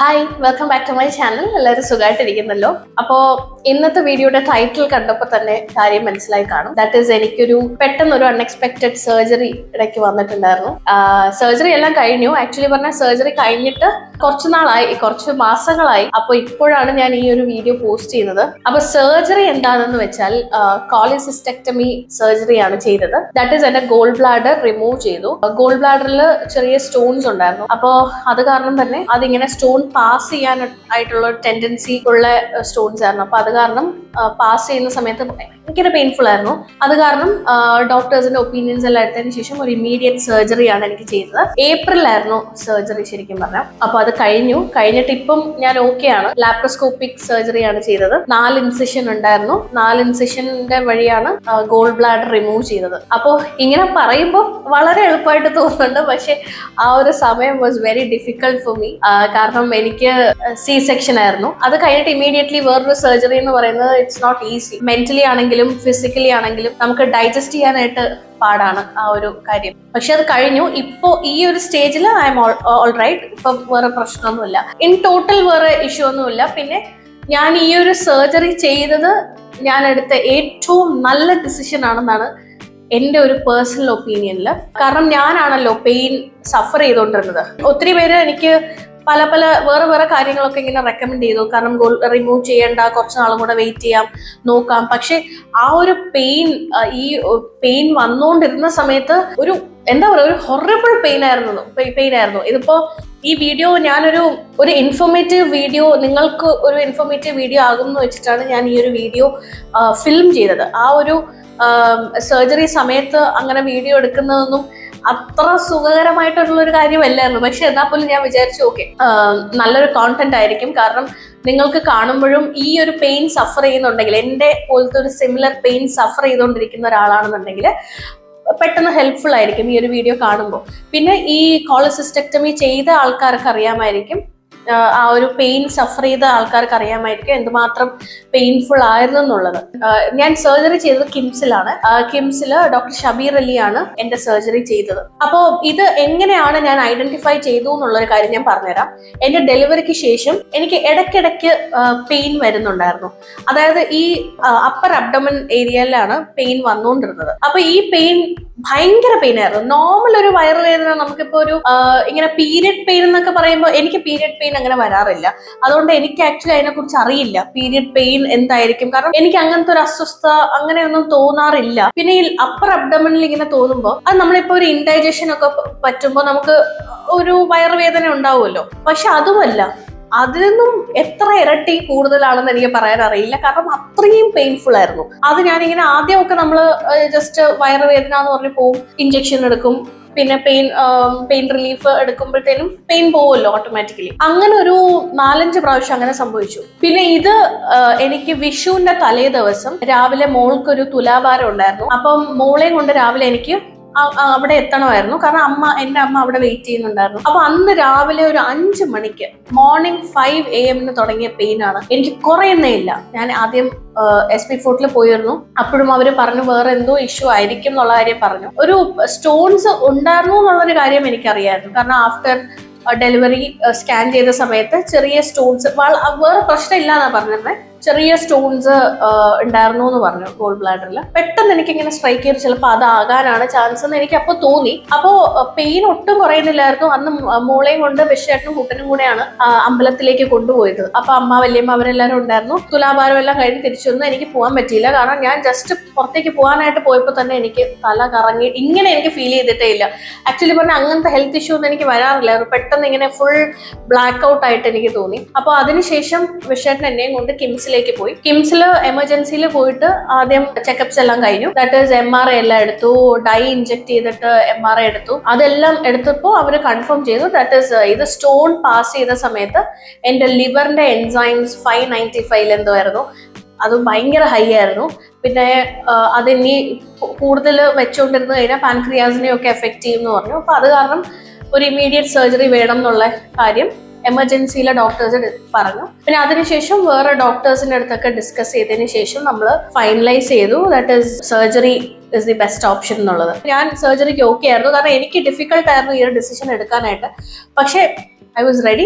hi welcome back to my channel എല്ലാവരും സുഖമായിട്ടിരിക്കുന്നല്ലോ അപ്പോ ഇന്നത്തെ വീഡിയോയുടെ ടൈറ്റിൽ കണ്ടപ്പോൾ തന്നെ കാര്യം മനസ്സിലായി കാണും ദാറ്റ് ഈസ് എനിക്കൊരു പെട്ടെന്ന് ഒരു അൺഎക്സ്പെക്ടഡ് സർജറി ഇടയ്ക്ക് വന്നിട്ടുണ്ടായിരുന്നു സർജറി എല്ലാം കഴിഞ്ഞു ആക്ച്വലി പറഞ്ഞാൽ സർജറി കഴിഞ്ഞിട്ട് കുറച്ച് നാളായി കുറച്ച് മാസങ്ങളായി അപ്പോൾ ഇപ്പോഴാണ് ഞാൻ ഈ ഒരു വീഡിയോ പോസ്റ്റ് ചെയ്യുന്നത് അപ്പൊ സർജറി എന്താണെന്ന് വെച്ചാൽ കോളിസിസ്റ്റക്ടമി സർജറിയാണ് ചെയ്തത് ദാറ്റ് ഈസ് എന്റെ ഗോൾഡ് ബ്ലാഡർ റിമൂവ് ചെയ്തു ഗോൾഡ് ബ്ലാഡറിൽ ചെറിയ സ്റ്റോൺസ് ഉണ്ടായിരുന്നു അപ്പോൾ അത് കാരണം തന്നെ അതിങ്ങനെ സ്റ്റോൺ പാസ് ചെയ്യാൻ ആയിട്ടുള്ള ടെൻഡൻസി ഉള്ള സ്റ്റോൺസ് ആയിരുന്നു അപ്പൊ അത് കാരണം പാസ് ചെയ്യുന്ന സമയത്ത് ഭയങ്കര പെയിൻഫുൾ ആയിരുന്നു അത് കാരണം ഡോക്ടേഴ്സിന്റെ ഒപ്പീനിയൻസ് എല്ലാം എടുത്തതിന് ശേഷം ഒരു ഇമ്മീഡിയറ്റ് സർജറിയാണ് എനിക്ക് ചെയ്തത് ഏപ്രിലായിരുന്നു സർജറി ശരിക്കും പറഞ്ഞാൽ അപ്പൊ അത് കഴിഞ്ഞു കഴിഞ്ഞിട്ട് ഇപ്പം ഞാൻ ഓക്കെ ആണ് ലാപ്രോസ്കോപ്പിക് സർജറിയാണ് ചെയ്തത് നാല് ഇൻസിഷൻ ഉണ്ടായിരുന്നു നാല് ഇൻസിഷന്റെ വഴിയാണ് ഗോൾഡ് ബ്ലാഡർ റിമൂവ് ചെയ്തത് അപ്പോൾ ഇങ്ങനെ പറയുമ്പോൾ വളരെ എളുപ്പമായിട്ട് തോന്നുന്നുണ്ട് പക്ഷെ ആ ഒരു സമയം was very difficult for me കാരണം എനിക്ക് സി സെക്ഷൻ ആയിരുന്നു അത് കഴിഞ്ഞിട്ട് ഇമീഡിയറ്റ്ലി വേറൊരു സർജറി എന്ന് പറയുന്നത് ഇറ്റ്സ് നോട്ട് ഈസി മെന്റലി ആണെങ്കിലും ഫിസിക്കലി ആണെങ്കിലും നമുക്ക് ഡൈജസ്റ്റ് ചെയ്യാനായിട്ട് പാടാണ് ആ ഒരു കാര്യം പക്ഷെ അത് കഴിഞ്ഞു ഇപ്പോ ഈ ഒരു സ്റ്റേജിൽ ഐ എം ഓൾ റൈറ്റ് ഇപ്പൊ വേറെ പ്രശ്നമൊന്നുമില്ല ഇൻ ടോട്ടൽ വേറെ ഇഷ്യൂ ഒന്നുമില്ല പിന്നെ ഞാൻ ഈ ഒരു സർജറി ചെയ്തത് ഞാൻ എടുത്ത ഏറ്റവും നല്ല ഡിസിഷൻ ആണെന്നാണ് എൻ്റെ ഒരു പേഴ്സണൽ ഒപ്പീനിയനിൽ കാരണം ഞാനാണല്ലോ പെയിൻ സഫർ ചെയ്തുകൊണ്ടിരുന്നത് ഒത്തിരി പേര് എനിക്ക് പല പല വേറെ വേറെ കാര്യങ്ങളൊക്കെ ഇങ്ങനെ റെക്കമെൻഡ് ചെയ്തു കാരണം ഗോൾ റിമൂവ് ചെയ്യേണ്ട കുറച്ച് നാളും കൂടെ വെയിറ്റ് ചെയ്യാം നോക്കാം പക്ഷെ ആ ഒരു പെയിൻ ഈ പെയിൻ വന്നുകൊണ്ടിരുന്ന സമയത്ത് ഒരു എന്താ പറയുക ഒരു ഹൊറബിൾ പെയിൻ ആയിരുന്നു പെയിൻ ആയിരുന്നു ഇതിപ്പോ ഈ വീഡിയോ ഞാനൊരു ഒരു ഇൻഫോർമേറ്റീവ് വീഡിയോ നിങ്ങൾക്ക് ഒരു ഇൻഫോർമേറ്റീവ് വീഡിയോ ആകും എന്ന് വെച്ചിട്ടാണ് ഞാൻ ഈ ഒരു വീഡിയോ ഫിലിം ചെയ്തത് ആ ഒരു സർജറി സമയത്ത് അങ്ങനെ വീഡിയോ എടുക്കുന്നതൊന്നും അത്ര സുഖകരമായിട്ടുള്ള ഒരു കാര്യമല്ലായിരുന്നു പക്ഷെ എന്നാൽ പോലും ഞാൻ വിചാരിച്ചു ഓക്കെ നല്ലൊരു കോണ്ടന്റ് ആയിരിക്കും കാരണം നിങ്ങൾക്ക് കാണുമ്പോഴും ഈ ഒരു പെയിൻ സഫർ ചെയ്യുന്നുണ്ടെങ്കിൽ എൻ്റെ പോലത്തെ ഒരു സിമിലർ പെയിൻ സഫർ ചെയ്തുകൊണ്ടിരിക്കുന്ന ഒരാളാണെന്നുണ്ടെങ്കിൽ പെട്ടെന്ന് ഹെൽപ്ഫുൾ ആയിരിക്കും ഈ ഒരു വീഡിയോ കാണുമ്പോൾ പിന്നെ ഈ കോളസിസ്റ്റക്ടമി ചെയ്ത ആൾക്കാർക്ക് അറിയാമായിരിക്കും ആ ഒരു പെയിൻ സഫർ ചെയ്ത ആൾക്കാർക്ക് അറിയാമായിരിക്കും എന്തുമാത്രം പെയിൻഫുൾ ആയിരുന്നു എന്നുള്ളത് ഞാൻ സർജറി ചെയ്തത് കിംസിലാണ് കിംസിൽ ഡോക്ടർ ഷബീർ അലിയാണ് എന്റെ സർജറി ചെയ്തത് അപ്പോൾ ഇത് എങ്ങനെയാണ് ഞാൻ ഐഡന്റിഫൈ ചെയ്തു എന്നുള്ളൊരു കാര്യം ഞാൻ പറഞ്ഞുതരാം എന്റെ ഡെലിവറിക്ക് ശേഷം എനിക്ക് ഇടയ്ക്കിടയ്ക്ക് പെയിൻ വരുന്നുണ്ടായിരുന്നു അതായത് ഈ അപ്പർ അബ്ഡമൻ ഏരിയയിലാണ് പെയിൻ വന്നുകൊണ്ടിരുന്നത് അപ്പൊ ഈ പെയിൻ ഭയങ്കര പെയിൻ ആയിരുന്നു നോർമൽ ഒരു വയറുവേദന നമുക്കിപ്പോ ഒരു ഇങ്ങനെ പീരിയഡ് പെയിൻ എന്നൊക്കെ പറയുമ്പോൾ എനിക്ക് പീരിയഡ് പെയിൻ അങ്ങനെ വരാറില്ല അതുകൊണ്ട് എനിക്ക് ആക്ച്വലി അതിനെ കുറിച്ച് അറിയില്ല പീരിയഡ് പെയിൻ എന്തായിരിക്കും കാരണം എനിക്ക് അങ്ങനത്തെ ഒരു അസ്വസ്ഥ അങ്ങനെയൊന്നും തോന്നാറില്ല പിന്നെ ഈ അപ്പർ അബ്ഡമനിൽ ഇങ്ങനെ തോന്നുമ്പോൾ അത് നമ്മളിപ്പോ ഒരു ഇൻഡൈജഷൻ ഒക്കെ പറ്റുമ്പോൾ നമുക്ക് ഒരു വയറുവേദന ഉണ്ടാവുമല്ലോ പക്ഷെ അതുമല്ല അതിൽ നിന്നും എത്ര ഇരട്ടി കൂടുതലാണെന്ന് എനിക്ക് പറയാൻ അറിയില്ല കാരണം അത്രയും പെയിൻഫുൾ ആയിരുന്നു അത് ഞാനിങ്ങനെ ആദ്യമൊക്കെ നമ്മൾ ജസ്റ്റ് വയറുവേദന എന്ന് പറഞ്ഞ് പോവും ഇഞ്ചക്ഷൻ എടുക്കും പിന്നെ പെയിൻ പെയിൻ റിലീഫ് എടുക്കുമ്പോഴത്തേനും പെയിൻ പോവുമല്ലോ ഓട്ടോമാറ്റിക്കലി അങ്ങനെ ഒരു നാലഞ്ച് പ്രാവശ്യം അങ്ങനെ സംഭവിച്ചു പിന്നെ ഇത് എനിക്ക് വിഷുവിന്റെ തലേ ദിവസം രാവിലെ മോൾക്കൊരു തുലാഭാരം ഉണ്ടായിരുന്നു അപ്പം മോളെയും കൊണ്ട് രാവിലെ എനിക്ക് അവിടെ എത്തണമായിരുന്നു കാരണം അമ്മ എൻ്റെ അമ്മ അവിടെ വെയിറ്റ് ചെയ്യുന്നുണ്ടായിരുന്നു അപ്പൊ അന്ന് രാവിലെ ഒരു അഞ്ച് മണിക്ക് മോർണിംഗ് ഫൈവ് എ എമ്മിന് തുടങ്ങിയ പെയിൻ ആണ് എനിക്ക് കുറയുന്നേ ഇല്ല ഞാൻ ആദ്യം എസ് പി ഫോർട്ടിൽ പോയിരുന്നു അപ്പോഴും അവർ പറഞ്ഞു വേറെ എന്തോ ഇഷ്യൂ ആയിരിക്കും എന്നുള്ള കാര്യം പറഞ്ഞു ഒരു സ്റ്റോൺസ് ഉണ്ടായിരുന്നു എന്നുള്ളൊരു കാര്യം എനിക്കറിയായിരുന്നു കാരണം ആഫ്റ്റർ ഡെലിവറി സ്കാൻ ചെയ്ത സമയത്ത് ചെറിയ സ്റ്റോൺസ് വേറെ പ്രശ്നമില്ല എന്നാ പറഞ്ഞിരുന്നത് ചെറിയ സ്റ്റോൺസ് ഉണ്ടായിരുന്നു എന്ന് പറഞ്ഞു ഗോൾഡ് ബ്ലാഡറിൽ പെട്ടെന്ന് എനിക്ക് ഇങ്ങനെ സ്ട്രൈക്ക് ചെയ്ത് ചിലപ്പോൾ അതാകാനാണ് ചാൻസ് എന്ന് എനിക്ക് അപ്പോൾ തോന്നി അപ്പോൾ പെയിൻ ഒട്ടും കുറയുന്നില്ലായിരുന്നു അന്ന് മോളെയും കൊണ്ട് വിഷയേട്ടനും കൂട്ടനും കൂടെയാണ് അമ്പലത്തിലേക്ക് കൊണ്ടുപോയത് അപ്പൊ അമ്മ വല്യമ്മ അവരെല്ലാവരും ഉണ്ടായിരുന്നു തുലാഭാരം എല്ലാം കഴിഞ്ഞ് തിരിച്ചു വന്ന് എനിക്ക് പോകാൻ പറ്റിയില്ല കാരണം ഞാൻ ജസ്റ്റ് പുറത്തേക്ക് പോകാനായിട്ട് പോയപ്പോൾ തന്നെ എനിക്ക് തല കറങ്ങി ഇങ്ങനെ എനിക്ക് ഫീൽ ചെയ്തിട്ടേ ഇല്ല ആക്ച്വലി പറഞ്ഞാൽ അങ്ങനത്തെ ഹെൽത്ത് ഇഷ്യൂ ഒന്നും എനിക്ക് വരാറില്ല പെട്ടെന്ന് ഇങ്ങനെ ഫുൾ ബ്ലാക്ക് ഔട്ട് ആയിട്ട് എനിക്ക് തോന്നി അപ്പോൾ അതിനുശേഷം വിഷേട്ടൻ എന്നെയും കൊണ്ട് കിംസിലേക്ക് പോയി കിംസിൽ എമർജൻസിയിൽ പോയിട്ട് ആദ്യം ചെക്കപ്സ് എല്ലാം കഴിഞ്ഞു that is M R I എല്ലാം എടുത്തു ഡൈ ഇഞ്ചെക്ട് ചെയ്തിട്ട് എം ആർ ഐ എടുത്തു അതെല്ലാം എടുത്തപ്പോൾ അവർ കൺഫേം ചെയ്തു ദാറ്റ് ഈസ് ഇത് സ്റ്റോൺ പാസ് ചെയ്ത സമയത്ത് എൻ്റെ ലിവറിന്റെ എൻസൈംസ് ഫൈവ് നയൻറ്റി ഫൈവ് എന്തോ ആയിരുന്നു അത് ഭയങ്കര ഹൈ ആയിരുന്നു പിന്നെ അതിനി കൂടുതൽ വെച്ചുകൊണ്ടിരുന്നു കഴിഞ്ഞാൽ പാൻക്രിയാസിനെ ഒക്കെ എഫക്ട് ചെയ്യും എന്ന് പറഞ്ഞു അപ്പൊ അത് കാരണം ഒരു ഇമ്മീഡിയറ്റ് സർജറി വേണം എന്നുള്ള കാര്യം എമർജൻസിയിലെ ഡോക്ടേഴ്സ് പറഞ്ഞു പിന്നെ അതിനുശേഷം വേറെ ഡോക്ടേഴ്സിന്റെ അടുത്തൊക്കെ ഡിസ്കസ് ചെയ്തതിന് ശേഷം നമ്മൾ ഫൈനലൈസ് ചെയ്തു that is surgery is the best option എന്നുള്ളത് ഞാൻ സർജറിക്ക് ഓക്കെ ആയിരുന്നു കാരണം എനിക്ക് ഡിഫിക്കൽട്ട് ആയിരുന്നു ഈ ഒരു ഡിസിഷൻ എടുക്കാനായിട്ട് പക്ഷേ ഐ വാസ് റെഡി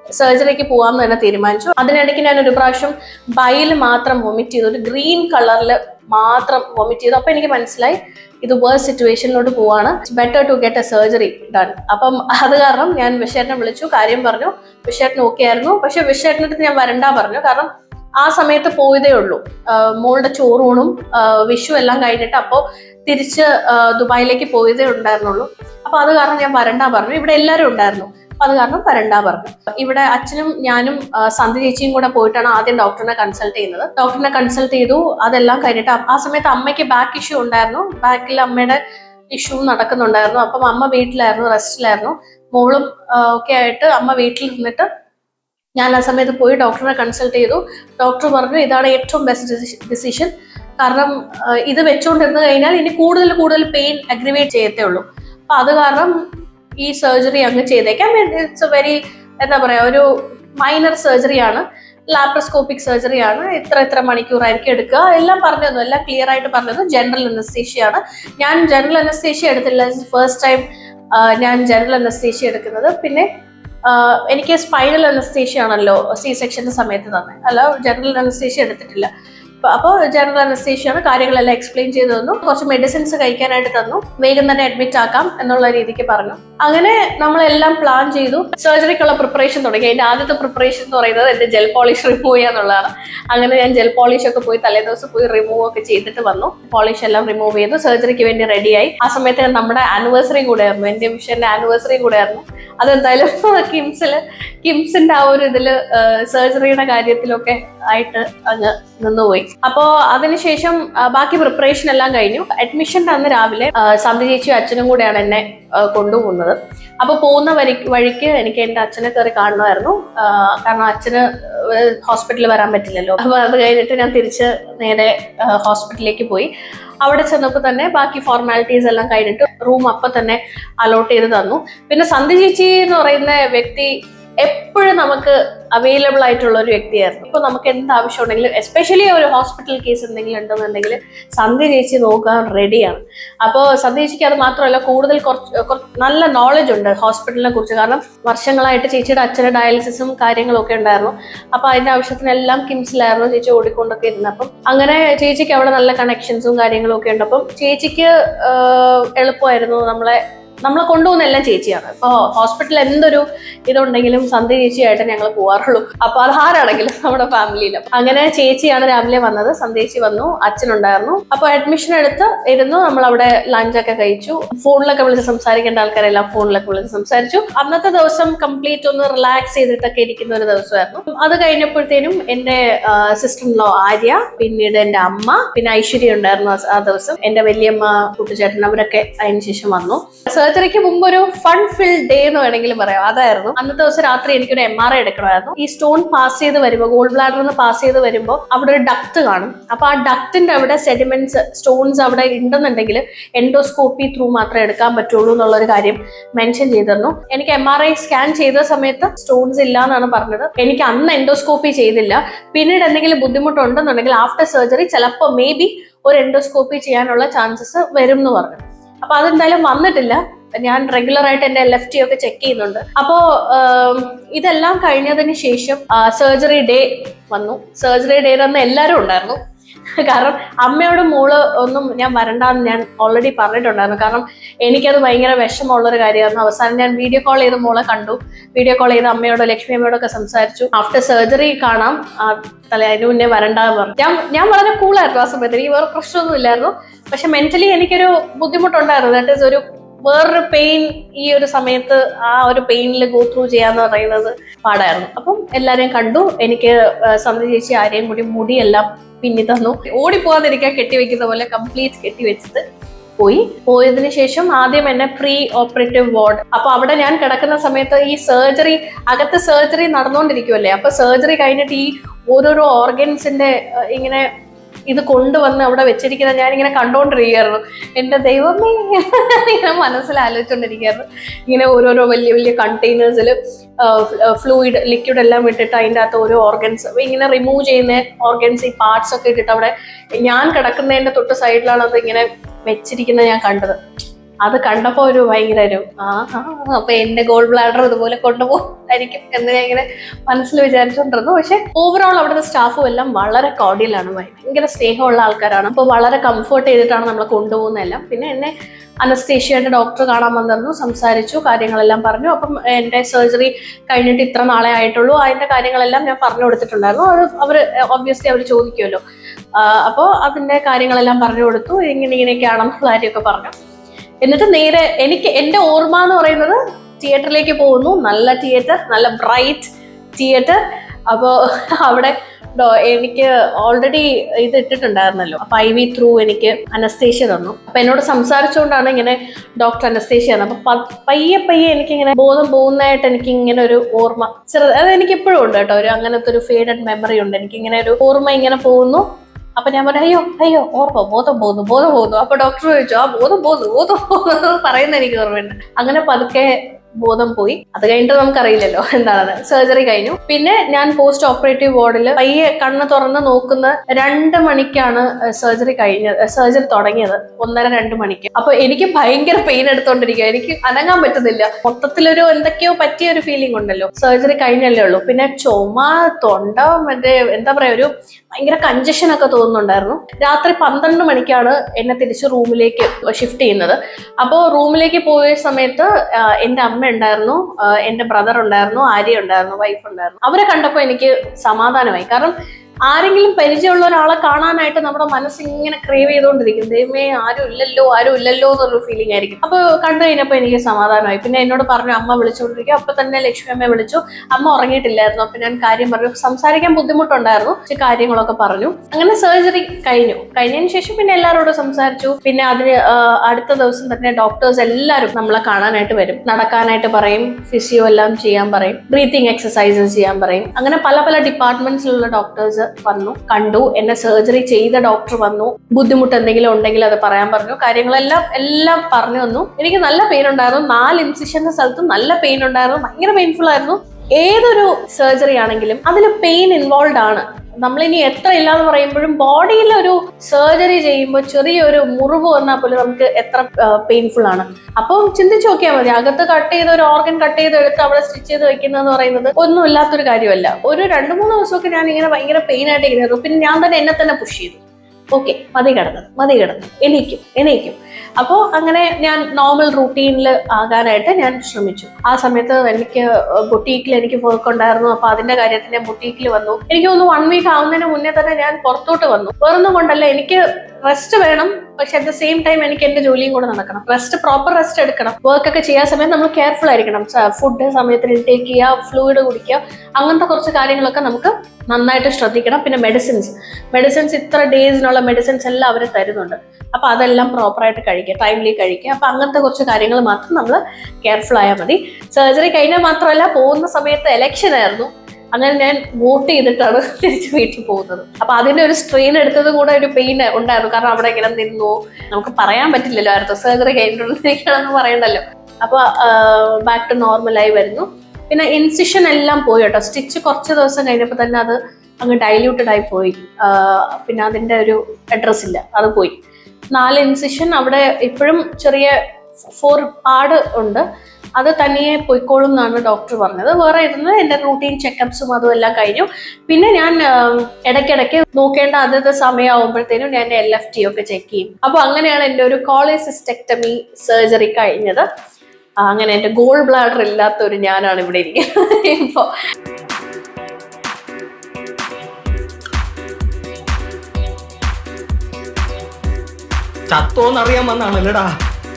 സർജറിക്ക് പോകാമെന്ന് തന്നെ തീരുമാനിച്ചു അതിനിടയ്ക്ക് ഞാൻ ഒരു പ്രാവശ്യം ബൈൽ മാത്രം വൊമിറ്റ് ചെയ്തു ഒരു ഗ്രീൻ കളറിൽ മാത്രം വൊമിറ്റ് ചെയ്തു അപ്പൊ എനിക്ക് മനസ്സിലായി ഇത് വേഴ്സ് സിറ്റുവേഷനിലോട്ട് പോവാണ് better to get a surgery done അപ്പം അത് കാരണം ഞാൻ വിഷേട്ടനെ വിളിച്ചു കാര്യം പറഞ്ഞു വിഷേട്ടൻ ഓക്കെ ആയിരുന്നു പക്ഷെ വിഷേട്ടൻ്റെ അടുത്ത് ഞാൻ വരണ്ട പറഞ്ഞു കാരണം ആ സമയത്ത് പോയതേ ഉള്ളൂ ആഹ് മോളുടെ ചോറൂണും ആഹ് വിഷു എല്ലാം കഴിഞ്ഞിട്ട് അപ്പോൾ തിരിച്ച് ആഹ് ദുബായിലേക്ക് പോയതേ ഉണ്ടായിരുന്നുള്ളൂ അപ്പൊ അത് കാരണം ഞാൻ വരണ്ട പറഞ്ഞു ഇവിടെ എല്ലാവരും ഉണ്ടായിരുന്നു അപ്പൊ അത് കാരണം വരണ്ട പറഞ്ഞു ഇവിടെ അച്ഛനും ഞാനും ആ, സന്ധി ചേച്ചിയും കൂടെ പോയിട്ടാണ് ആദ്യം ഡോക്ടറിനെ കൺസൾട്ട് ചെയ്യുന്നത് ഡോക്ടറിനെ കൺസൾട്ട് ചെയ്തു അതെല്ലാം കഴിഞ്ഞിട്ട് ആ- ആ സമയത്ത് അമ്മയ്ക്ക് ബാക്ക് ഇഷ്യൂ ഉണ്ടായിരുന്നു ബാക്കിൽ അമ്മയുടെ ഇഷ്യൂ നടക്കുന്നുണ്ടായിരുന്നു അപ്പം അമ്മ വീട്ടിലായിരുന്നു റെസ്റ്റിലായിരുന്നു മോളും ആ, ഒക്കെ ആയിട്ട് അമ്മ വീട്ടിൽ നിന്നിട്ട് ഞാൻ ആ സമയത്ത് പോയി ഡോക്ടറിനെ കൺസൾട്ട് ചെയ്തു ഡോക്ടർ പറഞ്ഞു ഇതാണ് ഏറ്റവും ബെസ്റ്റ് ഡിസിഷൻ കാരണം ആ, ഇത് വെച്ചുകൊണ്ടിരുന്നു കഴിഞ്ഞാൽ ഇനി കൂടുതൽ കൂടുതൽ പെയിൻ അഗ്രിവേറ്റ് ചെയ്യത്തേ ഉള്ളൂ അപ്പൊ അത് കാരണം ഈ സർജറി അങ്ങ് ചെയ്തേക്കാം ഇറ്റ്സ് എ വെരി എന്താ പറയാ ഒരു മൈനർ സർജറിയാണ് ലാപ്രോസ്കോപ്പിക് സർജറിയാണ് ഇത്ര ഇത്ര മണിക്കൂറായിരിക്കും എടുക്കുക എല്ലാം പറഞ്ഞു തന്നു എല്ലാം ക്ലിയർ ആയിട്ട് പറഞ്ഞു തന്നു ജനറൽ അനസ്തേഷ്യാണ് ഞാൻ ജനറൽ അനസ്തേഷ്യ എടുത്തില്ല ഫസ്റ്റ് ടൈം ഞാൻ ജനറൽ അനസ്തേഷ്യ എടുക്കുന്നത് പിന്നെ ആ, എനിക്ക് സ്പൈനൽ അനസ്തേഷ്യ ആണല്ലോ സി സെക്ഷന്റെ സമയത്ത് തന്നെ അല്ല ജനറൽ അനസ്തേഷ്യ എടുത്തിട്ടില്ല അപ്പോൾ ജനറൽ അനസ്തേഷ്യാണ് കാര്യങ്ങളെല്ലാം എക്സ്പ്ലെയിൻ ചെയ്തു തന്നു കുറച്ച് മെഡിസിൻസ് കഴിക്കാനായിട്ട് തന്നു വേഗം തന്നെ അഡ്മിറ്റ് ആക്കാം എന്നുള്ള രീതിക്ക് പറഞ്ഞു അങ്ങനെ നമ്മളെല്ലാം പ്ലാൻ ചെയ്തു സർജറിക്കുള്ള പ്രിപ്പറേഷൻ തുടങ്ങി അതിന്റെ ആദ്യത്തെ പ്രിപ്പറേഷൻ എന്ന് പറയുന്നത് എന്റെ ജെൽ പോളിഷ് റിമൂവ് ചെയ്യാന്നുള്ളതാണ് അങ്ങനെ ഞാൻ ജെൽ പോളിഷ് ഒക്കെ പോയി തലേദിവസം പോയി റിമൂവ് ഒക്കെ ചെയ്തിട്ട് വന്നു പോളിഷ് എല്ലാം റിമൂവ് ചെയ്തു സർജറിക്ക് വേണ്ടി റെഡിയായി ആ സമയത്ത് നമ്മുടെ ആനിവേഴ്സറി കൂടെ ആയിരുന്നു എന്റെ മിഷന്റെ ആനിവേഴ്സറി കൂടെ ആയിരുന്നു അതെന്തായാലും കിംസില് കിംസിന്റെ ആ ഒരു ഇതില് സർജറിയുടെ കാര്യത്തിലൊക്കെ ആയിട്ട് അങ്ങ് നിന്നുപോയി അപ്പോ അതിനുശേഷം ആ, ബാക്കി പ്രിപ്പറേഷൻ എല്ലാം കഴിഞ്ഞു അഡ്മിഷന്റെ അന്ന് രാവിലെ ആ, സന്ധി ചേച്ചിയും അച്ഛനും കൂടെയാണ് എന്നെ ആ, കൊണ്ടുപോകുന്നത് അപ്പൊ പോകുന്ന വഴി വഴിക്ക് എനിക്ക് എന്റെ അച്ഛനെ കയറി കാണണമായിരുന്നു ആ, കാരണം അച്ഛന് ഹോസ്പിറ്റലിൽ വരാൻ പറ്റില്ലല്ലോ അപ്പൊ അത് കഴിഞ്ഞിട്ട് ഞാൻ തിരിച്ച് നേരെ ഹോസ്പിറ്റലിലേക്ക് പോയി അവിടെ ചെന്നപ്പോൾ തന്നെ ബാക്കി ഫോർമാലിറ്റീസ് എല്ലാം കഴിഞ്ഞിട്ട് റൂം അപ്പൊ തന്നെ അലോട്ട് ചെയ്ത് തന്നു പിന്നെ സന്ധി ചേച്ചി എന്ന് പറയുന്ന വ്യക്തി എപ്പോഴും നമുക്ക് അവൈലബിൾ ആയിട്ടുള്ള ഒരു വ്യക്തിയായിരുന്നു ഇപ്പൊ നമുക്ക് എന്ത് ആവശ്യം ഉണ്ടെങ്കിലും എസ്പെഷ്യലി ഒരു ഹോസ്പിറ്റൽ കേസ് എന്തെങ്കിലും ഉണ്ടെന്നുണ്ടെങ്കിൽ സന്ധി ചേച്ചി നോക്കാൻ റെഡിയാണ് അപ്പോൾ സന്ധി ചേച്ചിക്ക് അത് മാത്രമല്ല കൂടുതൽ കുറച്ച് കുറച്ച് നല്ല നോളജ് ഉണ്ട് ഹോസ്പിറ്റലിനെ കുറിച്ച് കാരണം വർഷങ്ങളായിട്ട് ചേച്ചിയുടെ അച്ഛന് ഡയാലിസിസും കാര്യങ്ങളും ഒക്കെ ഉണ്ടായിരുന്നു അപ്പൊ അതിന്റെ ആവശ്യത്തിനെല്ലാം കിംസിലായിരുന്നു ചേച്ചി ഓടിക്കൊണ്ടൊക്കെ ഇരുന്നത് അപ്പം അങ്ങനെ ചേച്ചിക്ക് അവിടെ നല്ല കണക്ഷൻസും കാര്യങ്ങളും ഒക്കെ ഉണ്ട് അപ്പം ചേച്ചിക്ക് ആഹ്, എളുപ്പമായിരുന്നു നമ്മളെ നമ്മളെ കൊണ്ടുപോകുന്ന എല്ലാം ചേച്ചിയാണ് ഇപ്പോൾ ഹോസ്പിറ്റലിൽ എന്തൊരു ഇതുണ്ടെങ്കിലും സന്ധ്യ ചേച്ചിയായിട്ട് ഞങ്ങൾ പോവാറുള്ളൂ അപ്പൊ അത് ആരാണെങ്കിലും നമ്മുടെ ഫാമിലിയിലും അങ്ങനെ ചേച്ചിയാണ് രാവിലെ വന്നത് സന്ധ്യ ചേച്ചി വന്നു അച്ഛനുണ്ടായിരുന്നു അപ്പൊ അഡ്മിഷൻ എടുത്ത് ഇരുന്നു നമ്മൾ അവിടെ ലഞ്ചൊക്കെ കഴിച്ചു ഫോണിലൊക്കെ വിളിച്ച് സംസാരിക്കേണ്ട ആൾക്കാരെല്ലാം ഫോണിലൊക്കെ വിളിച്ച് സംസാരിച്ചു അന്നത്തെ ദിവസം കംപ്ലീറ്റ് ഒന്ന് റിലാക്സ് ചെയ്തിട്ടൊക്കെ ഇരിക്കുന്ന ഒരു ദിവസമായിരുന്നു അത് കഴിഞ്ഞപ്പോഴത്തേനും എന്റെ സിസ്റ്റർ ലോ ആര്യ പിന്നീട് എന്റെ അമ്മ പിന്നെ ഐശ്വര്യ ഉണ്ടായിരുന്നു ആ- ആ ദിവസം എന്റെ വലിയമ്മ കുട്ടിച്ചേട്ടൻ അവരൊക്കെ അതിന് ശേഷം വന്നു സർജറിക്ക് മുമ്പ് ഒരു ഫൺ ഫിൽ ഡേ എന്ന് വേണമെങ്കിൽ പറയാം അതായിരുന്നു അന്നത്തെ ദിവസം രാത്രി എനിക്കൊരു എം ആർ ഐ എടുക്കണമായിരുന്നു ഈ സ്റ്റോൺ പാസ് ചെയ്ത് വരുമ്പോൾ ഗോൾഡ് ബ്ലാഡറിൽ നിന്ന് പാസ് ചെയ്ത് വരുമ്പോൾ അവിടെ ഒരു ഡക്ട് കാണും അപ്പൊ ആ ഡക്റ്റിന്റെ അവിടെ സെഡിമെന്റ്സ് സ്റ്റോൺസ് അവിടെ ഉണ്ടെന്നുണ്ടെങ്കിൽ എൻഡോസ്കോപ്പി ത്രൂ മാത്രമേ എടുക്കാൻ പറ്റുള്ളൂ എന്നുള്ള ഒരു കാര്യം മെൻഷൻ ചെയ്തിരുന്നു എനിക്ക് എം ആർ ഐ സ്കാൻ ചെയ്ത സമയത്ത് സ്റ്റോൺസ് ഇല്ല എന്നാണ് പറഞ്ഞത് എനിക്ക് അന്ന് എൻഡോസ്കോപ്പി ചെയ്തില്ല പിന്നീട് എന്തെങ്കിലും ബുദ്ധിമുട്ടുണ്ടെന്നുണ്ടെങ്കിൽ ആഫ്റ്റർ സർജറി ചിലപ്പോൾ മേ ബി ഒരു എൻഡോസ്കോപ്പി ചെയ്യാനുള്ള ചാൻസസ് വരും എന്ന് പറഞ്ഞു അപ്പൊ അതെന്തായാലും വന്നിട്ടില്ല ഞാൻ റെഗുലർ ആയിട്ട് എന്റെ ലെഫ്റ്റ് ഒക്കെ ചെക്ക് ചെയ്യുന്നുണ്ട് അപ്പോ ആം, ഇതെല്ലാം കഴിഞ്ഞതിന് ശേഷം സർജറി ഡേ വന്നു സർജറി ഡേ അന്ന് എല്ലാവരും ഉണ്ടായിരുന്നു കാരണം അമ്മയോട് മോള് ഒന്നും ഞാൻ വരണ്ടെന്ന് ഞാൻ ഓൾറെഡി പറഞ്ഞിട്ടുണ്ടായിരുന്നു കാരണം എനിക്കത് ഭയങ്കര വിഷമമുള്ള ഒരു കാര്യമായിരുന്നു അവസാനം ഞാൻ വീഡിയോ കോൾ ചെയ്ത് മോളെ കണ്ടു വീഡിയോ കോൾ ചെയ്ത് അമ്മയോടോ ലക്ഷ്മി അമ്മയോടൊക്കെ സംസാരിച്ചു ആഫ്റ്റർ സർജറി കാണാം ആ, തലേ അതിന് മുന്നേ വരണ്ടാന്ന് പറഞ്ഞു ഞാൻ ഞാൻ വളരെ കൂളായിരുന്നു ആ സമയത്ത് എനിക്ക് വേറെ പ്രശ്നമൊന്നും ഇല്ലായിരുന്നു പക്ഷെ മെന്റലി എനിക്കൊരു ബുദ്ധിമുട്ടുണ്ടായിരുന്നു ദാറ്റ് ഈസ് ഒരു വേറൊരു പെയിൻ ഈ ഒരു സമയത്ത് ആ ഒരു പെയിനിൽ ഗോ ത്രൂ ചെയ്യാന്ന് പറയുന്നത് പാടായിരുന്നു അപ്പം എല്ലാരെയും കണ്ടു എനിക്ക് സന്ധി ചേച്ചി ആരെയും കൂടി മുടിയെല്ലാം പിന്നി തന്നു ഓടിപ്പോവാതിരിക്കാൻ കെട്ടിവെക്കുന്ന പോലെ കംപ്ലീറ്റ് കെട്ടിവെച്ചിട്ട് പോയി പോയതിനു ശേഷം ആദ്യം എന്നെ പ്രീ ഓപ്പറേറ്റീവ് വാർഡ് അപ്പൊ അവിടെ ഞാൻ കിടക്കുന്ന സമയത്ത് ഈ സർജറി അകത്ത് സർജറി നടന്നുകൊണ്ടിരിക്കുമല്ലേ അപ്പൊ സർജറി കഴിഞ്ഞിട്ട് ഈ ഓരോരോ ഓർഗൻസിന്റെ ഇങ്ങനെ ഇത് കൊണ്ടുവന്ന് അവിടെ വെച്ചിരിക്കുന്ന ഞാൻ ഇങ്ങനെ കണ്ടുകൊണ്ടിരിക്കുകയായിരുന്നു എന്റെ ദൈവമേ ഇങ്ങനെ മനസ്സിൽ ആലോചിച്ചുകൊണ്ടിരിക്കുകയായിരുന്നു ഇങ്ങനെ ഓരോരോ വലിയ വലിയ കണ്ടെയ്നേഴ്സിൽ ഫ്ലൂയിഡ് ലിക്വിഡ് എല്ലാം ഇട്ടിട്ട് അതിൻ്റെ അകത്ത് ഓരോ ഓർഗൻസ് ഇങ്ങനെ റിമൂവ് ചെയ്യുന്ന ഓർഗൻസ് ഈ പാർട്സ് ഒക്കെ ഇട്ടിട്ട് അവിടെ ഞാൻ കിടക്കുന്നതിന്റെ തൊട്ട് സൈഡിലാണ് അത് ഇങ്ങനെ വെച്ചിരിക്കുന്നത് ഞാൻ കണ്ടത് അത് കണ്ടപ്പോ ഒരു ഭയങ്കര ഒരു ആ ആ, അപ്പൊ എന്റെ ഗോൾ ബ്ലാഡർ ഇതുപോലെ കൊണ്ടുപോകുമായിരിക്കും എന്ന് ഞാൻ ഇങ്ങനെ മനസ്സിൽ വിചാരിച്ചുകൊണ്ടിരുന്നു പക്ഷെ ഓവറോൾ അവിടുത്തെ സ്റ്റാഫും എല്ലാം വളരെ കോഡിയലാണ് ഭയങ്കര സ്നേഹമുള്ള ആൾക്കാരാണ് അപ്പോൾ വളരെ കംഫർട്ട് ചെയ്തിട്ടാണ് നമ്മളെ കൊണ്ടുപോകുന്നതെല്ലാം പിന്നെ എന്നെ അനസ്തേഷ്യയുടെ ഡോക്ടർ കാണാൻ വന്നിരുന്നു സംസാരിച്ചു കാര്യങ്ങളെല്ലാം പറഞ്ഞു അപ്പം എൻ്റെ സർജറി കഴിഞ്ഞിട്ട് ഇത്ര നാളെ ആയിട്ടുള്ളൂ അതിന്റെ കാര്യങ്ങളെല്ലാം ഞാൻ പറഞ്ഞു കൊടുത്തിട്ടുണ്ടായിരുന്നു അത് അവർ ഒബ്വിയസ്ലി അവർ ചോദിക്കുമല്ലോ അപ്പോൾ അതിന്റെ കാര്യങ്ങളെല്ലാം പറഞ്ഞു കൊടുത്തു ഇങ്ങനെ ഇങ്ങനെയൊക്കെയാണെന്നുള്ള കാര്യമൊക്കെ പറഞ്ഞു എന്നിട്ട് നേരെ എനിക്ക് എൻ്റെ ഓർമ്മ എന്ന് പറയുന്നത് തിയേറ്ററിലേക്ക് പോകുന്നു നല്ല തിയേറ്റർ നല്ല ബ്രൈറ്റ് തിയേറ്റർ അപ്പോൾ അവിടെ ഡോ- എനിക്ക് ഓൾറെഡി ഇത് ഇട്ടിട്ടുണ്ടായിരുന്നല്ലോ അപ്പൊ ഐ വി ത്രൂ എനിക്ക് അനസ്തേഷ്യ തന്നു അപ്പൊ എന്നോട് സംസാരിച്ചുകൊണ്ടാണ് ഇങ്ങനെ ഡോക്ടർ അനസ്തേഷ്യ തന്നത് അപ്പൊ പ- പയ്യെ പയ്യെ എനിക്ക് ഇങ്ങനെ ബോധം പോകുന്നതായിട്ട് എനിക്ക് ഇങ്ങനെ ഒരു ഓർമ്മ ചെറു അത് എനിക്ക് ഇപ്പോഴും ഉണ്ട് കേട്ടോ ഒരു അങ്ങനത്തെ ഒരു ഫേഡഡ് മെമ്മറി ഉണ്ട് എനിക്ക് ഇങ്ങനെ ഒരു ഓർമ്മ ഇങ്ങനെ പോകുന്നു അപ്പൊ ഞാൻ പറഞ്ഞു അയ്യോ അയ്യോ ഓർമ്മ ബോധം പോകുന്നു ബോധം പോകുന്നു അപ്പൊ ഡോക്ടർ ചോദിച്ചു ആ ബോധം പോകുന്നു ബോധം പോകുന്നു എന്ന് പറയുന്ന എനിക്ക് ഓർമ്മയുണ്ട് അങ്ങനെ പതുക്കെ ബോധം പോയി അത് കഴിഞ്ഞിട്ട് നമുക്കറിയില്ലല്ലോ എന്താണെന്ന് സർജറി കഴിഞ്ഞു പിന്നെ ഞാൻ പോസ്റ്റ് ഓപ്പറേറ്റീവ് വാർഡിൽ പയ്യെ കണ്ണ് തുറന്ന് നോക്കുന്ന രണ്ട് മണിക്കാണ് സർജറി കഴിഞ്ഞത് സർജറി തുടങ്ങിയത് ഒന്നര രണ്ട് മണിക്ക് അപ്പൊ എനിക്ക് ഭയങ്കര പെയിൻ എടുത്തോണ്ടിരിക്കുക എനിക്ക് അനങ്ങാൻ പറ്റുന്നില്ല മൊത്തത്തിലൊരു എന്തൊക്കെയോ പറ്റിയ ഒരു ഫീലിംഗ് ഉണ്ടല്ലോ സർജറി കഴിഞ്ഞല്ലേ ഉള്ളൂ പിന്നെ ചുമ തൊണ്ട മറ്റേ എന്താ പറയാ ഒരു ഭയങ്കര കഞ്ചഷൻ ഒക്കെ തോന്നുന്നുണ്ടായിരുന്നു രാത്രി പന്ത്രണ്ട് മണിക്കാണ് എന്നെ തിരിച്ച് റൂമിലേക്ക് ഷിഫ്റ്റ് ചെയ്യുന്നത് അപ്പോൾ റൂമിലേക്ക് പോയ സമയത്ത് ആ, എൻ്റെ അമ്മ ഉണ്ടായിരുന്നു ആ, എൻ്റെ ബ്രദർ ഉണ്ടായിരുന്നു ആര്യ ഉണ്ടായിരുന്നു വൈഫ് ഉണ്ടായിരുന്നു അവരെ കണ്ടപ്പോൾ എനിക്ക് സമാധാനമായി കാരണം ആരെങ്കിലും പരിചയമുള്ള ഒരാളെ കാണാനായിട്ട് നമ്മുടെ മനസ്സ് ഇങ്ങനെ ക്രേവ് ചെയ്തുകൊണ്ടിരിക്കും ദൈവമേ ആരും ഇല്ലല്ലോ ആരും ഇല്ലല്ലോ എന്നൊരു ഫീലിംഗ് ആയിരിക്കും അപ്പോൾ കണ്ടു കഴിഞ്ഞപ്പോൾ എനിക്ക് സമാധാനമായി പിന്നെ എന്നോട് പറഞ്ഞു അമ്മ വിളിച്ചുകൊണ്ടിരിക്കും അപ്പൊ തന്നെ ലക്ഷ്മി അമ്മയെ വിളിച്ചു അമ്മ ഉറങ്ങിയിട്ടില്ലായിരുന്നു അപ്പൊ ഞാൻ കാര്യം പറഞ്ഞു സംസാരിക്കാൻ ബുദ്ധിമുട്ടുണ്ടായിരുന്നു പക്ഷെ കാര്യങ്ങളൊക്കെ പറഞ്ഞു അങ്ങനെ സർജറി കഴിഞ്ഞു കഴിഞ്ഞതിന് ശേഷം പിന്നെ എല്ലാവരോടും സംസാരിച്ചു പിന്നെ അതിന് ആ, അടുത്ത ദിവസം തന്നെ ഡോക്ടേഴ്സ് എല്ലാവരും നമ്മളെ കാണാനായിട്ട് വരും നടക്കാനായിട്ട് പറയും ഫിസിയോ എല്ലാം ചെയ്യാൻ പറയും ബ്രീത്തിങ് എക്സസൈസസ് ചെയ്യാൻ പറയും അങ്ങനെ പല പല ഡിപ്പാർട്ട്മെന്റ്സിലുള്ള ഡോക്ടേഴ്സ് വന്നു കണ്ടു എന്നെ സർജറി ചെയ്ത ഡോക്ടർ വന്നു ബുദ്ധിമുട്ട് എന്തെങ്കിലും ഉണ്ടെങ്കിൽ അത് പറയാൻ പറഞ്ഞു കാര്യങ്ങളെല്ലാം എല്ലാം പറഞ്ഞു തന്നു എനിക്ക് നല്ല പെയിൻ ഉണ്ടായിരുന്നു നാല് ഇൻസിഷന്റെ സ്ഥലത്ത് നല്ല പെയിൻ ഉണ്ടായിരുന്നു ഭയങ്കര പെയിൻഫുൾ ആയിരുന്നു ഏതൊരു സർജറി ആണെങ്കിലും അതിൽ പെയിൻ ഇൻവോൾവ് ആണ് നമ്മളിനി എത്ര ഇല്ലാന്ന് പറയുമ്പോഴും ബോഡിയിൽ ഒരു സർജറി ചെയ്യുമ്പോൾ ചെറിയൊരു മുറിവ് വന്നാൽ പോലും നമുക്ക് എത്ര പെയിൻഫുൾ ആണ് അപ്പോൾ ചിന്തിച്ചു നോക്കിയാൽ മതി അകത്ത് കട്ട് ചെയ്ത ഒരു ഓർഗൻ കട്ട് ചെയ്ത് എടുത്ത് അവിടെ സ്റ്റിച്ച് ചെയ്ത് വെക്കുന്നതെന്ന് പറയുന്നത് ഒന്നും ഇല്ലാത്തൊരു കാര്യമല്ല ഒരു രണ്ട് മൂന്ന് ദിവസമൊക്കെ ഞാൻ ഇങ്ങനെ ഭയങ്കര പെയിൻ ആയിട്ട് ഇരിക്കുന്നു പിന്നെ ഞാൻ തന്നെ എന്നെ തന്നെ പുഷ് ചെയ്തു ഓക്കെ മതി കിടന്നു മതി കിടന്നു എണീക്കും എണീക്കും അപ്പോൾ അങ്ങനെ ഞാൻ നോർമൽ റൂട്ടീനിൽ ആകാനായിട്ട് ഞാൻ ശ്രമിച്ചു ആ സമയത്ത് എനിക്ക് ബുട്ടീക്കിൽ എനിക്ക് വർക്ക് ഉണ്ടായിരുന്നു അപ്പോൾ അതിന്റെ കാര്യത്തിൽ ഞാൻ ബുട്ടീക്കിൽ വന്നു എനിക്ക് തോന്നുന്നു വൺ വീക്ക് ആവുന്നതിന് മുന്നേ തന്നെ ഞാൻ പുറത്തോട്ട് വന്നു വേറൊന്നും കൊണ്ടല്ല എനിക്ക് റെസ്റ്റ് വേണം പക്ഷെ അറ്റ് ദ സെയിം ടൈം എനിക്ക് എന്റെ ജോലിയും കൂടെ നടക്കണം റെസ്റ്റ് പ്രോപ്പർ റെസ്റ്റ് എടുക്കണം വർക്ക് ഒക്കെ ചെയ്യാൻ സമയത്ത് നമ്മൾ കെയർഫുൾ ആയിരിക്കണം ഫുഡ് സമയത്തിന് ഇൻടേക്ക് ചെയ്യുക ഫ്ലൂയിഡ് കുടിക്കുക അങ്ങനത്തെ കുറച്ച് കാര്യങ്ങളൊക്കെ നമുക്ക് നന്നായിട്ട് ശ്രദ്ധിക്കണം പിന്നെ മെഡിസിൻസ് മെഡിസിൻസ് ഇത്ര ഡേയ്സിനുള്ള മെഡിസിൻസ് എല്ലാം അവർ തരുന്നുണ്ട് അപ്പൊ അതെല്ലാം പ്രോപ്പറായിട്ട് കഴിക്കുക ടൈംലി കഴിക്കുക അപ്പൊ അങ്ങനത്തെ കുറച്ച് കാര്യങ്ങൾ മാത്രം നമ്മൾ കെയർഫുൾ ആയാൽ മതി സർജറി കഴിഞ്ഞാൽ മാത്രമല്ല പോകുന്ന സമയത്ത് എലക്ഷൻ ആയിരുന്നു അങ്ങനെ ഞാൻ വോട്ട് ചെയ്തിട്ടാണ് തിരിച്ച് വീട്ടിൽ പോകുന്നത് അപ്പൊ അതിന്റെ ഒരു സ്ട്രെയിൻ എടുത്തത് കൂടെ ഒരു പെയിൻ ഉണ്ടായിരുന്നു കാരണം അവിടെ ഇങ്ങനെ നിന്നു നമുക്ക് പറയാൻ പറ്റില്ലല്ലോ അടുത്ത സർജറി കഴിഞ്ഞിട്ടുണ്ടെന്ന് പറയണ്ടല്ലോ അപ്പൊ ബാക്ക് ടു നോർമലായി വരുന്നു പിന്നെ ഇൻസിഷൻ എല്ലാം പോയി കേട്ടോ സ്റ്റിച്ച് കുറച്ച് ദിവസം കഴിഞ്ഞപ്പോൾ തന്നെ അത് അങ്ങ് ഡൈല്യൂട്ടഡ് ആയി പോയി ആ, പിന്നെ അതിന്റെ ഒരു അഡ്രസ് ഇല്ല അത് പോയി നാല് ഇൻസിഷൻ അവിടെ ഇപ്പോഴും ചെറിയ ഫോർ പാട് ഉണ്ട് അത് തനിയെ പൊയ്ക്കോളും എന്നാണ് ഡോക്ടർ പറഞ്ഞത് വേറെ ഇരുന്ന് എൻ്റെ റൂട്ടീൻ ചെക്കപ്സും അതും എല്ലാം കഴിഞ്ഞു പിന്നെ ഞാൻ ആം, ഇടയ്ക്കിടയ്ക്ക് നോക്കേണ്ട അതത് സമയമാകുമ്പോഴത്തേനും ഞാൻ എൽ എഫ് ടി ഒക്കെ ചെക്ക് ചെയ്യും അപ്പോൾ അങ്ങനെയാണ് എൻ്റെ ഒരു കോളേസിസ്റ്റെക്ടമി സർജറി കഴിഞ്ഞത് ആ, അങ്ങനെ എൻ്റെ ഗോൾ ബ്ലാഡർ ഇല്ലാത്ത ഒരു ഞാനാണ് ഇവിടെ ഇരിക്കുന്നത് ഇപ്പോൾ ചത്തോന്നറിയാൻ വന്നാണല്ലേടാ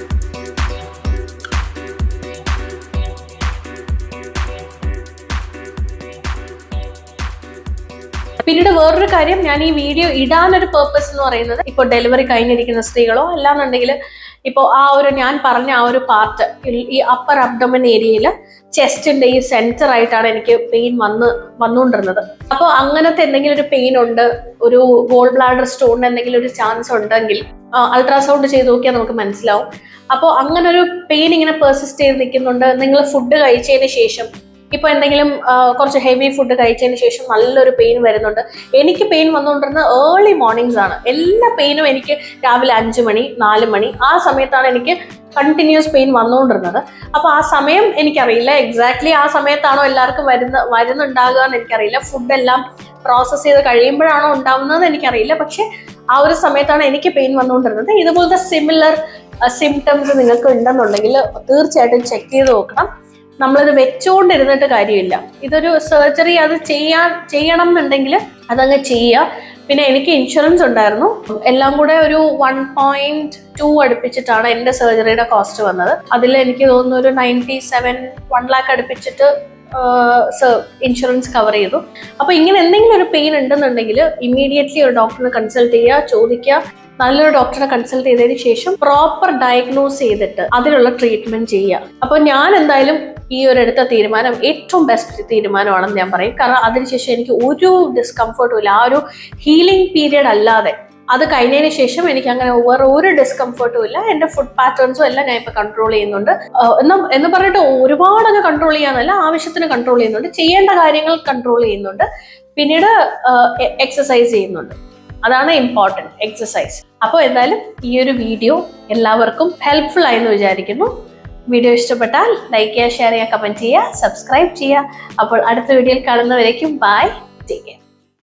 പിന്നീട് വേറൊരു കാര്യം ഞാൻ ഈ വീഡിയോ ഇടാനൊരു പേർപ്പസ് എന്ന് പറയുന്നത് ഇപ്പോൾ ഡെലിവറി കഴിഞ്ഞിരിക്കുന്ന സ്ത്രീകളോ അല്ലാന്നുണ്ടെങ്കിൽ ഇപ്പോൾ ആ ഒരു ഞാൻ പറഞ്ഞ ആ ഒരു പാർട്ട് ഈ അപ്പർ അബ്ഡമൻ ഏരിയയിൽ ചെസ്റ്റിന്റെ ഈ സെന്റർ ആയിട്ടാണ് എനിക്ക് പെയിൻ വന്ന് വന്നുകൊണ്ടിരുന്നത് അപ്പോൾ അങ്ങനത്തെ എന്തെങ്കിലും ഒരു പെയിൻ ഉണ്ട് ഒരു ഗോൾ ബ്ലാഡർ സ്റ്റോണിന് എന്തെങ്കിലും ഒരു ചാൻസ് ഉണ്ടെങ്കിൽ അൾട്രാസൗണ്ട് ചെയ്ത് നോക്കിയാൽ നമുക്ക് മനസ്സിലാവും അപ്പോൾ അങ്ങനെ ഒരു പെയിൻ ഇങ്ങനെ പെർസിസ്റ്റ് ചെയ്ത് നിൽക്കുന്നുണ്ട് നിങ്ങൾ ഫുഡ് കഴിച്ചതിന് ശേഷം ഇപ്പൊ എന്തെങ്കിലും ആ, കുറച്ച് ഹെവി ഫുഡ് കഴിച്ചതിന് ശേഷം നല്ലൊരു പെയിൻ വരുന്നുണ്ട് എനിക്ക് പെയിൻ വന്നുകൊണ്ടിരുന്ന ഏർലി മോർണിംഗ്സ് ആണ് എല്ലാ പെയിനും എനിക്ക് രാവിലെ അഞ്ച് മണി നാല് മണി ആ സമയത്താണ് എനിക്ക് കണ്ടിന്യൂസ് പെയിൻ വന്നുകൊണ്ടിരുന്നത് അപ്പോൾ ആ സമയം എനിക്കറിയില്ല എക്സാക്ട്ലി ആ സമയത്താണോ എല്ലാവർക്കും വരുന്ന വരുന്നുണ്ടാകുക എന്ന് എനിക്കറിയില്ല ഫുഡെല്ലാം പ്രോസസ്സ് ചെയ്ത് കഴിയുമ്പോഴാണോ ഉണ്ടാവുന്നത് എനിക്കറിയില്ല പക്ഷെ ആ ഒരു സമയത്താണ് എനിക്ക് പെയിൻ വന്നുകൊണ്ടിരുന്നത് ഇതുപോലത്തെ സിമിലർ സിംറ്റംസ് നിങ്ങൾക്ക് ഉണ്ടെന്നുണ്ടെങ്കിൽ തീർച്ചയായിട്ടും ചെക്ക് ചെയ്ത് നോക്കണം നമ്മളിത് വെച്ചുകൊണ്ടിരുന്നിട്ട് കാര്യമില്ല ഇതൊരു സർജറി അത് ചെയ്യാൻ ചെയ്യണം എന്നുണ്ടെങ്കിൽ അതങ്ങ് ചെയ്യുക പിന്നെ എനിക്ക് ഇൻഷുറൻസ് ഉണ്ടായിരുന്നു എല്ലാം കൂടെ ഒരു വൺ പോയിന്റ് ടു അടുപ്പിച്ചിട്ടാണ് എൻ്റെ സർജറിയുടെ കോസ്റ്റ് വന്നത് അതിൽ എനിക്ക് തോന്നുന്നു ഒരു നയൻറ്റി സെവൻ വൺ ലാക്ക് അടുപ്പിച്ചിട്ട് ഇൻഷുറൻസ് കവർ ചെയ്തു അപ്പോൾ ഇങ്ങനെ എന്തെങ്കിലും ഒരു പെയിൻ ഉണ്ടെന്നുണ്ടെങ്കിൽ ഇമ്മീഡിയറ്റ്ലി ഒരു ഡോക്ടറിനെ കൺസൾട്ട് ചെയ്യുക ചോദിക്കുക നല്ലൊരു ഡോക്ടറെ കൺസൾട്ട് ചെയ്തതിന് ശേഷം പ്രോപ്പർ ഡയഗ്നോസ് ചെയ്തിട്ട് അതിനുള്ള ട്രീറ്റ്മെന്റ് ചെയ്യുക അപ്പോൾ ഞാൻ എന്തായാലും ഈ ഒരു എടുത്ത തീരുമാനം ഏറ്റവും ബെസ്റ്റ് തീരുമാനമാണെന്ന് ഞാൻ പറയും കാരണം അതിനുശേഷം എനിക്ക് ഒരു ഡിസ്കംഫർട്ടും ഇല്ല ആ ഒരു ഹീലിംഗ് പീരിയഡ് അല്ലാതെ അത് കഴിഞ്ഞതിന് ശേഷം എനിക്ക് അങ്ങനെ വേറെ ഒരു ഡിസ്കംഫർട്ടും ഇല്ല എൻ്റെ ഫുഡ് പാറ്റേൺസും എല്ലാം ഞാൻ ഇപ്പോൾ കൺട്രോൾ ചെയ്യുന്നുണ്ട് ആഹ് എന്ന് എന്ന് പറഞ്ഞിട്ട് ഒരുപാടൊക്കെ കൺട്രോൾ ചെയ്യാന്നല്ല ആവശ്യത്തിന് കൺട്രോൾ ചെയ്യുന്നുണ്ട് ചെയ്യേണ്ട കാര്യങ്ങൾ കൺട്രോൾ ചെയ്യുന്നുണ്ട് പിന്നീട് എക്സസൈസ് ചെയ്യുന്നുണ്ട് അതാണ് ഇമ്പോർട്ടൻറ്റ് എക്സസൈസ് അപ്പോൾ എന്തായാലും ഈ ഒരു വീഡിയോ എല്ലാവർക്കും ഹെൽപ്ഫുൾ ആയെന്ന് വിചാരിക്കുന്നു വീഡിയോ ഇഷ്ടപ്പെട്ടാൽ ലൈക്ക് ചെയ്യുക ഷെയർ ചെയ്യുക കമൻറ്റ് ചെയ്യുക സബ്സ്ക്രൈബ് ചെയ്യുക അപ്പോൾ അടുത്ത വീഡിയോയിൽ കാണുന്നവരേക്കും ബൈ ടേക്ക് കെയർ